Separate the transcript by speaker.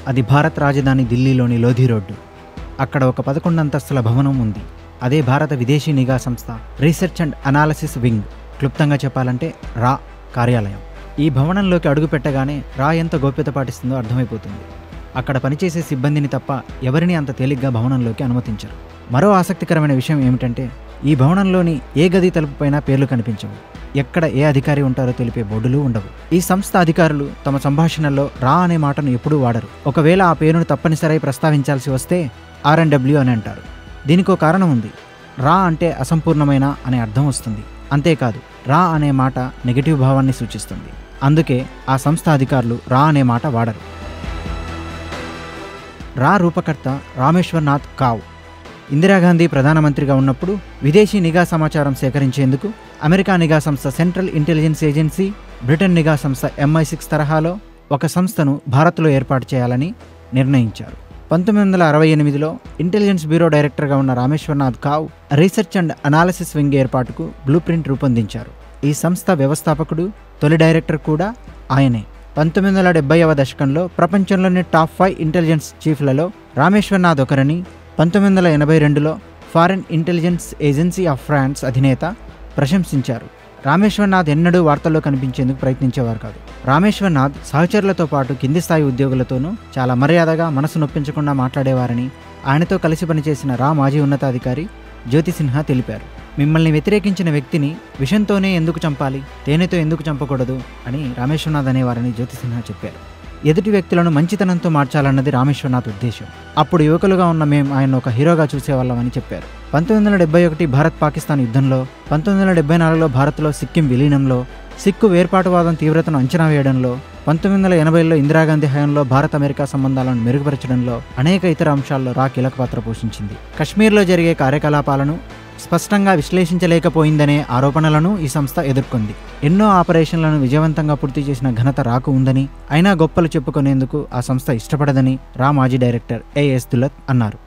Speaker 1: అది భారత్ రాజధాని ఢిల్లీలోని లోధి రోడ్డు అక్కడ ఒక పదకొండు అంతస్తుల భవనం ఉంది అదే భారత విదేశీ నిఘా సంస్థ రీసెర్చ్ అండ్ అనాలసిస్ వింగ్ క్లుప్తంగా చెప్పాలంటే రా కార్యాలయం ఈ భవనంలోకి అడుగు పెట్టగానే రా ఎంత గోప్యత పాటిస్తుందో అర్థమైపోతుంది అక్కడ పనిచేసే సిబ్బందిని తప్ప ఎవరిని అంత తేలిగ్గా భవనంలోకి అనుమతించరు మరో ఆసక్తికరమైన విషయం ఏమిటంటే ఈ భవనంలోని ఏ గది తలుపుపైన పేర్లు కనిపించవు ఎక్కడ ఏ అధికారి ఉంటారో తెలిపే బోర్డులు ఉండవు ఈ సంస్థ అధికారులు తమ సంభాషణల్లో రా అనే మాటను ఎప్పుడూ వాడరు ఒకవేళ ఆ పేరును తప్పనిసరి ప్రస్తావించాల్సి వస్తే ఆర్ అండ్ డబ్ల్యూ అని అంటారు దీనికో కారణం ఉంది రా అంటే అసంపూర్ణమైన అనే అర్థం వస్తుంది అంతేకాదు రా అనే మాట నెగిటివ్ భావాన్ని సూచిస్తుంది అందుకే ఆ సంస్థ అధికారులు రా అనే మాట వాడరు రా రూపకర్త రామేశ్వర్నాథ్ కావ్ ఇందిరాగాంధీ ప్రధానమంత్రిగా ఉన్నప్పుడు విదేశీ నిఘా సమాచారం సేకరించేందుకు అమెరికా నిఘా సంస్థ సెంట్రల్ ఇంటెలిజెన్స్ ఏజెన్సీ బ్రిటన్ నిఘా సంస్థ ఎంఐ సిక్స్ తరహాలో ఒక సంస్థను భారత్లో ఏర్పాటు చేయాలని నిర్ణయించారు పంతొమ్మిది వందల అరవై ఎనిమిదిలో ఇంటెలిజెన్స్ బ్యూరో డైరెక్టర్గా ఉన్న Rameshwarnath Kao Research and Analysis Wing ఏర్పాటుకు బ్లూ ప్రింట్ రూపొందించారు ఈ సంస్థ వ్యవస్థాపకుడు తొలి డైరెక్టర్ కూడా ఆయనే పంతొమ్మిది వందల డెబ్బైవ దశకంలో ప్రపంచంలోని టాప్ ఫైవ్ ఇంటెలిజెన్స్ చీఫ్లలో రామేశ్వర్నాథ్ ఒకరని పంతొమ్మిది వందల ఎనభై రెండులో foreign intelligence agency of France అధినేత ప్రశంసించారు రామేశ్వర్నాథ్ ఎన్నడూ వార్తల్లో కనిపించేందుకు ప్రయత్నించేవారు కాదు రామేశ్వర్నాథ్ సహచరులతో పాటు కింది స్థాయి ఉద్యోగులతోనూ చాలా మర్యాదగా మనసు నొప్పించకుండా మాట్లాడేవారని ఆయనతో కలిసి పనిచేసిన రా మాజీ ఉన్నతాధికారి జ్యోతి సిన్హా తెలిపారు మిమ్మల్ని వ్యతిరేకించిన వ్యక్తిని విషంతోనే ఎందుకు చంపాలి తేనెతో ఎందుకు చంపకూడదు అని రామేశ్వర్నాథ్ అనేవారని జ్యోతి సిన్హా చెప్పారు ఎదుటి వ్యక్తులను మంచితనంతో మార్చాలన్నది రామేశ్వర్నాథ్ ఉద్దేశం అప్పుడు యువకులుగా ఉన్న మేము ఆయన ఒక హీరోగా చూసేవాళ్ళమని చెప్పారు పంతొమ్మిది వందల డెబ్బై ఒకటి భారత్ పాకిస్తాన్ యుద్ధంలో పంతొమ్మిది వందల డెబ్బై నాలుగులో భారత్లో సిక్కిం విలీనంలో సిక్కు వేర్పాటువాదం తీవ్రతను అంచనా వేయడంలో పంతొమ్మిది వందల ఎనభైలో ఇందిరాగాంధీ హయాంలో భారత్ అమెరికా సంబంధాలను మెరుగుపరచడంలో అనేక ఇతర అంశాల్లో రా కీలక పాత్ర పోషించింది కశ్మీర్లో జరిగే కార్యకలాపాలను స్పష్టంగా విశ్లేషించలేకపోయిందనే ఆరోపణలను ఈ సంస్థ ఎదుర్కొంది ఎన్నో ఆపరేషన్లను విజయవంతంగా పూర్తి చేసిన ఘనత రాకు ఉందని అయినా గొప్పలు చెప్పుకునేందుకు ఆ సంస్థ ఇష్టపడదని రా మాజీ డైరెక్టర్ ఏఎస్ దులత్ అన్నారు